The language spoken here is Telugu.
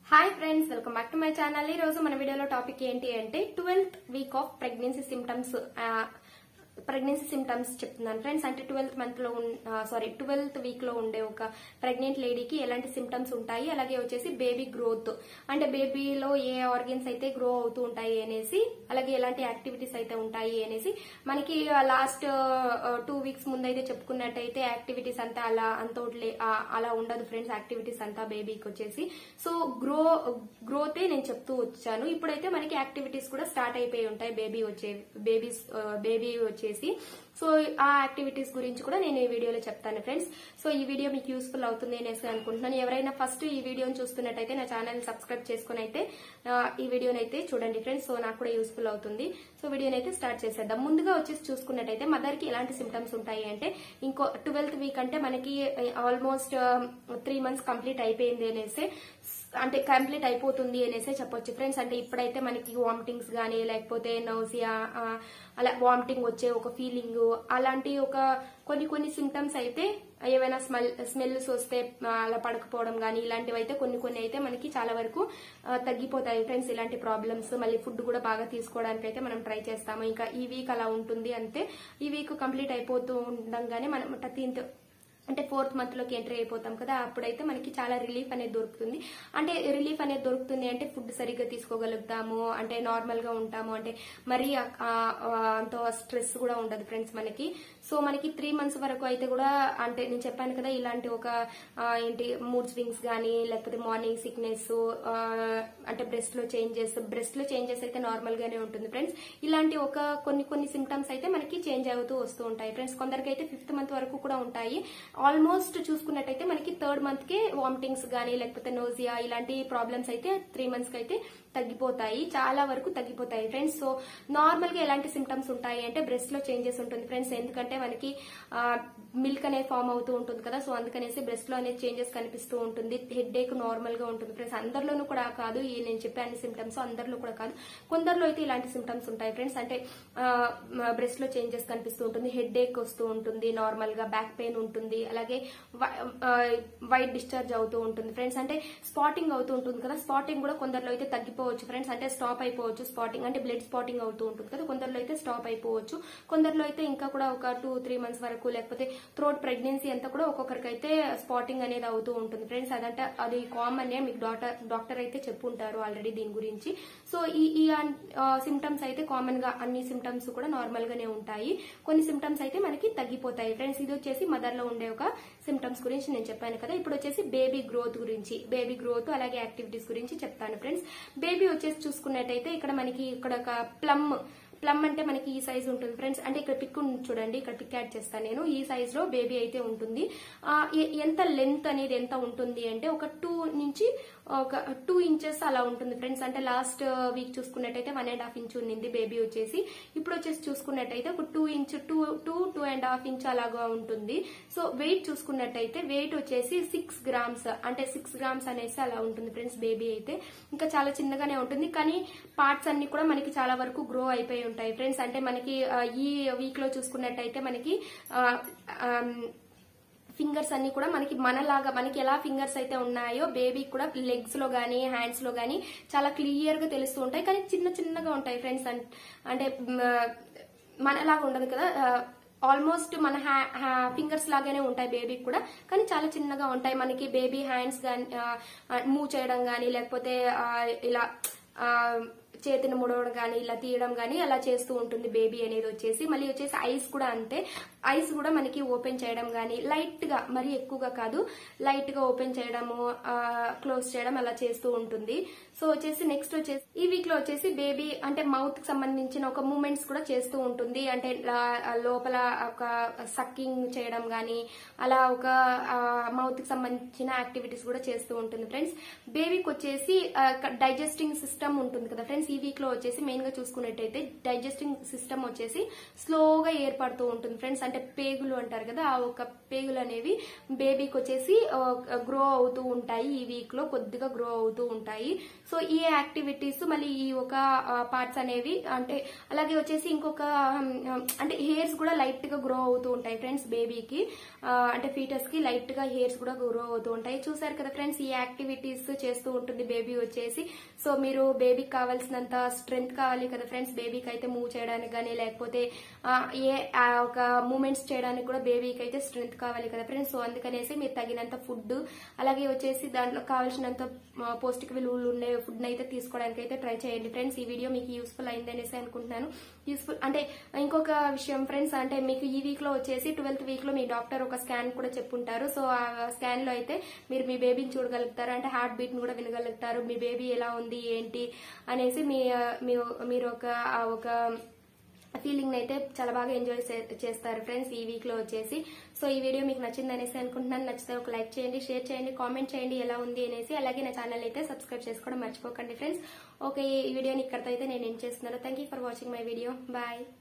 hi friends welcome back to my channel ఈ రోజు మన వీడియోలో టాపిక్ ఏంటి అంటే twelfth week of pregnancy symptoms pregnancy symptoms చెప్తున్నాను ఫ్రెండ్స్ అంటే ట్వెల్త్ మంత్ లో సారీ ట్వెల్త్ వీక్ లో ఉండే ఒక ప్రెగ్నెంట్ లేడీకి ఎలాంటి సిమ్టమ్స్ ఉంటాయి అలాగే వచ్చేసి బేబీ గ్రోత్ అంటే బేబీలో ఏ ఆర్గన్స్ అయితే గ్రో అవుతూ ఉంటాయి అనేసి అలాగే ఎలాంటి యాక్టివిటీస్ అయితే ఉంటాయి అనేసి మనకి లాస్ట్ టూ వీక్స్ ముందు అయితే చెప్పుకున్నట్టయితే యాక్టివిటీస్ అంతా అలా అంత వదిలే- ఆ, అలా ఉండదు ఫ్రెండ్స్ యాక్టివిటీస్ అంతా బేబీకి వచ్చేసి సో గ్రో గ్రోతే నేను చెప్తూ వచ్చాను ఇప్పుడైతే మనకి యాక్టివిటీస్ కూడా స్టార్ట్ అయిపోయి ఉంటాయి బేబీ వచ్చే బేబీస్ బేబీ వచ్చేసి సో ఆ యాక్టివిటీస్ గురించి కూడా నేను ఈ వీడియోలో చెప్తాను ఫ్రెండ్స్ సో ఈ వీడియో మీకు యూస్ఫుల్ అవుతుంది అనేసి అనుకుంటున్నాను ఎవరైనా ఫస్ట్ ఈ వీడియోని చూస్తున్నట్టయితే నా ఛానల్ సబ్స్క్రైబ్ చేసుకుని అయితే ఆ, ఈ వీడియోని అయితే చూడండి ఫ్రెండ్స్ సో నాకు కూడా యూస్ఫుల్ అవుతుంది సో వీడియోని అయితే స్టార్ట్ చేసేద్దాం ముందుగా వచ్చేసి చూసుకున్నట్టయితే మదర్ కి ఎలాంటి సిమ్టమ్స్ ఉంటాయి అంటే ఇంకో ట్వెల్త్ వీక్ అంటే మనకి ఆల్మోస్ట్ త్రీ మంత్స్ కంప్లీట్ అయిపోయింది అనేసి అంటే కంప్లీట్ అయిపోతుంది అనేసి చెప్పొచ్చు ఫ్రెండ్స్ అంటే ఇప్పుడైతే మనకి వామిటింగ్స్ గానీ లేకపోతే నౌసియా అలా వామిటింగ్ వచ్చే ఒక ఫీలింగ్ అలాంటి ఒక కొన్ని కొన్ని సిమ్టమ్స్ అయితే ఏవైనా స్మెల్ స్మెల్స్ వస్తే ఆ, అలా పడకపోవడం కానీ ఇలాంటివి అయితే కొన్ని కొన్ని అయితే మనకి చాలా వరకు ఆ, తగ్గిపోతాయి ఫ్రెండ్స్ ఇలాంటి ప్రాబ్లమ్స్ మళ్ళీ ఫుడ్ కూడా బాగా తీసుకోవడానికి అయితే మనం ట్రై చేస్తాము ఇంకా ఈ వీక్ అలా ఉంటుంది అంతే ఈ వీక్ కంప్లీట్ అయిపోతూ ఉండంగానే మనం థర్టీన్త్ అంటే ఫోర్త్ మంత్ లోకి ఎంటర్ అయిపోతాం కదా అప్పుడైతే మనకి చాలా రిలీఫ్ అనేది దొరుకుతుంది అంటే రిలీఫ్ అనేది దొరుకుతుంది అంటే ఫుడ్ సరిగ్గా తీసుకోగలుగుతాము అంటే నార్మల్ గా ఉంటాము అంటే మరీ ఆ- ఆ- ఆ అంత స్ట్రెస్ కూడా ఉండదు ఫ్రెండ్స్ మనకి సో మనకి త్రీ మంత్స్ వరకు అయితే కూడా అంటే నేను చెప్పాను కదా ఇలాంటి ఒక ఆ, ఏంటి మూడ్ స్వింగ్స్ కానీ లేకపోతే మార్నింగ్ సిక్నెస్ అంటే బ్రెస్ట్ లో చేంజెస్ బ్రెస్ట్ లో చేంజెస్ అయితే నార్మల్ గానే ఉంటుంది ఫ్రెండ్స్ ఇలాంటి ఒక కొన్ని కొన్ని సిమ్టమ్స్ అయితే మనకి చేంజ్ అవుతూ వస్తూ ఉంటాయి ఫ్రెండ్స్ కొందరికి అయితే ఫిఫ్త్ మంత్ వరకు కూడా ఉంటాయి ఆల్మోస్ట్ చూసుకున్నట్టయితే మనకి థర్డ్ మంత్ కి వామిటింగ్స్ కానీ లేకపోతే నోజియా ఇలాంటి ప్రాబ్లమ్స్ అయితే త్రీ మంత్స్ కి అయితే తగ్గిపోతాయి చాలా వరకు తగ్గిపోతాయి ఫ్రెండ్స్ సో నార్మల్ గా ఎలాంటి సిమ్టమ్స్ ఉంటాయి అంటే బ్రెస్ట్ లో చేంజెస్ ఉంటుంది ఫ్రెండ్స్ ఎందుకంటే మనకి మిల్క్ అనేది ఫామ్ అవుతూ ఉంటుంది కదా సో అందుకనేసి బ్రెస్ట్ లో అనేది చేంజెస్ కనిపిస్తూ ఉంటుంది హెడ్ ఏక్ నార్మల్ గా ఉంటుంది ఫ్రెండ్స్ అందరిలోనూ కూడా కాదు ఈ నేను చెప్పే అన్ని సిమ్టమ్స్ అందరిలో కూడా కాదు కొందరిలో అయితే ఇలాంటి సిమ్టమ్స్ ఉంటాయి ఫ్రెండ్స్ అంటే బ్రెస్ట్ లో చేంజెస్ కనిపిస్తూ ఉంటుంది హెడ్ ఏక్ వస్తూ ఉంటుంది నార్మల్ గా బ్యాక్ పెయిన్ ఉంటుంది అలాగే వైట్ డిశ్చార్జ్ అవుతూ ఉంటుంది ఫ్రెండ్స్ అంటే స్పాటింగ్ అవుతూ ఉంటుంది కదా స్పాటింగ్ కూడా కొందరిలో అయితే తగ్గిపోవచ్చు ఫ్రెండ్స్ అంటే స్టాప్ అయిపోవచ్చు స్పాటింగ్ అంటే బ్లడ్ స్పాటింగ్ అవుతూ ఉంటుంది కదా కొందరిలో అయితే స్టాప్ అయిపోవచ్చు కొందరిలో అయితే ఇంకా కూడా ఒక టూ త్రీ మంత్స్ వరకు లేకపోతే త్రోట్ ప్రెగ్నెన్సీ అంతా కూడా ఒక్కొక్కరికి అయితే స్పాటింగ్ అనేది అవుతూ ఉంటుంది ఫ్రెండ్స్ అదంటే అది కామన్ మీకు డాక్టర్ డాక్టర్ అయితే చెప్పుంటారు ఆల్రెడీ దీని గురించి సో ఈ ఈ సిమ్టమ్స్ అయితే కామన్ గా అన్ని సిమ్టమ్స్ కూడా నార్మల్ గానే ఉంటాయి కొన్ని సిమ్టమ్స్ అయితే మనకి తగ్గిపోతాయి ఫ్రెండ్స్ ఇది వచ్చేసి మదర్ లో ఉండే ఒక సిమ్టమ్స్ గురించి నేను చెప్పాను కదా ఇప్పుడు వచ్చేసి బేబీ గ్రోత్ గురించి బేబీ గ్రోత్ అలాగే యాక్టివిటీస్ గురించి చెప్తాను ఫ్రెండ్స్ బేబీ వచ్చేసి చూసుకున్నట్టయితే ఇక్కడ మనకి ఇక్కడ ఒక ప్లమ్ ప్లమ్ అంటే మనకి ఈ సైజ్ ఉంటుంది ఫ్రెండ్స్ అంటే ఇక్కడ పిక్ ఉంది చూడండి ఇక్కడ పిక్ యాడ్ చేస్తాను నేను ఈ సైజ్ లో బేబీ అయితే ఉంటుంది ఆ, ఎ- ఎంత లెంత్ అనేది ఎంత ఉంటుంది అంటే ఒక టూ నుంచి ఒక టూ ఇంచెస్ అలా ఉంటుంది ఫ్రెండ్స్ అంటే లాస్ట్ వీక్ చూసుకున్నట్టయితే వన్ అండ్ హాఫ్ ఇంచ్ ఉన్నింది బేబీ వచ్చేసి ఇప్పుడు వచ్చేసి చూసుకున్నట్టయితే ఒక two inch two two two and half inch అలాగా ఉంటుంది సో వెయిట్ చూసుకున్నట్టయితే వెయిట్ వచ్చేసి సిక్స్ గ్రామ్స్ అంటే సిక్స్ గ్రామ్స్ అనేసి అలా ఉంటుంది ఫ్రెండ్స్ బేబీ అయితే ఇంకా చాలా చిన్నగానే ఉంటుంది కానీ పార్ట్స్ అన్ని కూడా మనకి చాలా వరకు గ్రో అయిపోయి ఉంటాయి ఫ్రెండ్స్ అంటే మనకి ఆ, ఈ వీక్ లో చూసుకున్నట్టయితే మనకి ఆ, ఆమ్, ఫింగర్స్ అన్ని కూడా మనకి మనలాగా మనకి ఎలా ఫింగర్స్ అయితే ఉన్నాయో బేబీ కూడా లెగ్స్ లో గానీ హ్యాండ్స్ లో గానీ చాలా క్లియర్ గా తెలుస్తూ ఉంటాయి కానీ చిన్న చిన్నగా ఉంటాయి ఫ్రెండ్స్ అంటే మ్, మనలాగా ఉండదు కదా ఆల్మోస్ట్ మన ఫింగర్స్ లాగానే ఉంటాయి బేబీకి కూడా కానీ చాలా చిన్నగా ఉంటాయి మనకి బేబీ హ్యాండ్స్ గానీ మూవ్ చేయడం గానీ లేకపోతే ఆ, ఇలా ఆ, చేతిని ముడవడం కానీ ఇలా తీయడం కానీ అలా చేస్తూ ఉంటుంది బేబీ అనేది వచ్చేసి మళ్ళీ వచ్చేసి ఐస్ కూడా అంతే ఐస్ కూడా మనకి ఓపెన్ చేయడం కానీ లైట్ గా మరీ ఎక్కువగా కాదు లైట్ గా ఓపెన్ చేయడము క్లోజ్ చేయడం అలా చేస్తూ ఉంటుంది సో వచ్చేసి నెక్స్ట్ వచ్చేసి ఈ వీక్ లో వచ్చేసి బేబీ అంటే మౌత్ కి సంబంధించిన ఒక మూమెంట్స్ కూడా చేస్తూ ఉంటుంది అంటే లా- లోపల ఒక సక్కింగ్ చేయడం గానీ అలా ఒక మౌత్ కి సంబంధించిన యాక్టివిటీస్ కూడా చేస్తూ ఉంటుంది ఫ్రెండ్స్ బేబీకి వచ్చేసి డైజెస్టింగ్ సిస్టమ్ ఉంటుంది కదా ఫ్రెండ్స్ ఈ వీక్ లో వచ్చేసి మెయిన్ గా చూసుకున్నట్టయితే డైజెస్టింగ్ సిస్టమ్ వచ్చేసి స్లోగా ఏర్పడుతూ ఉంటుంది ఫ్రెండ్స్ అంటే పేగులు అంటారు కదా ఆ ఒక పేగులు అనేవి బేబీకి వచ్చేసి గ్రో అవుతూ ఉంటాయి ఈ వీక్ లో కొద్దిగా గ్రో అవుతూ ఉంటాయి సో ఈ యాక్టివిటీస్ మళ్ళీ ఈ ఒక పార్ట్స్ అనేవి అంటే అలాగే వచ్చేసి ఇంకొక ఉమ్, అంటే హెయిర్స్ కూడా లైట్ గా గ్రో అవుతూ ఉంటాయి ఫ్రెండ్స్ బేబీకి అంటే ఫీటస్ కి లైట్ గా హెయిర్స్ కూడా గ్రో అవుతూ ఉంటాయి చూసారు కదా ఫ్రెండ్స్ ఈ యాక్టివిటీస్ చేస్తూ ఉంటుంది బేబీ వచ్చేసి సో మీరు బేబీకి కావాల్సినంత స్ట్రెంగ్త్ కావాలి కదా ఫ్రెండ్స్ బేబీకి అయితే మూవ్ చేయడానికి కానీ లేకపోతే ఆ, ఏ ఆ, ఒక మూమెంట్స్ చేయడానికి కూడా బేబీకి అయితే స్ట్రెంగ్త్ కావాలి కదా ఫ్రెండ్స్ సో అందుకనేసి మీరు తగినంత ఫుడ్ అలాగే వచ్చేసి దాంట్లో కావాల్సినంత ఆ, పౌష్టిక విలువలు ఉండే ఫుడ్ అయితే తీసుకోవడానికి అయితే ట్రై చేయండి ఫ్రెండ్స్ ఈ వీడియో మీకు యూస్ఫుల్ అయిందనేసి అనుకుంటున్నాను యూస్ఫుల్ అంటే ఇంకొక విషయం ఫ్రెండ్స్ అంటే మీకు ఈ వీక్ లో వచ్చేసి ట్వెల్త్ వీక్ లో మీ డాక్టర్ ఒక స్కాన్ కూడా చెప్పుంటారు సో ఆ స్కాన్ లో అయితే మీరు మీ బేబీని చూడగలుగుతారు అంటే హార్ట్ బీట్ ని కూడా వినగలుగుతారు మీ బేబీ ఎలా ఉంది ఏంటి అనేసి మీ మీ- మీరు ఒక ఆ ఒక ఫీలింగ్ అయితే చాలా బాగా ఎంజాయ్ చేస్తారు ఫ్రెండ్స్ ఈ వీక్ లో వచ్చేసి సో ఈ వీడియో మీకు నచ్చింది అనేసి అనుకుంటున్నాను నచ్చితే ఒక లైక్ చేయండి షేర్ చేయండి కామెంట్ చేయండి ఎలా ఉంది అనేసి అలాగే నా ఛానల్ అయితే సబ్స్క్రైబ్ చేసుకోవడం మర్చిపోకండి ఫ్రెండ్స్ ఓకే ఈ వీడియోని ఇక్కడితో అయితే నేను ఏం చేస్తున్నాను thank you for watching my video bye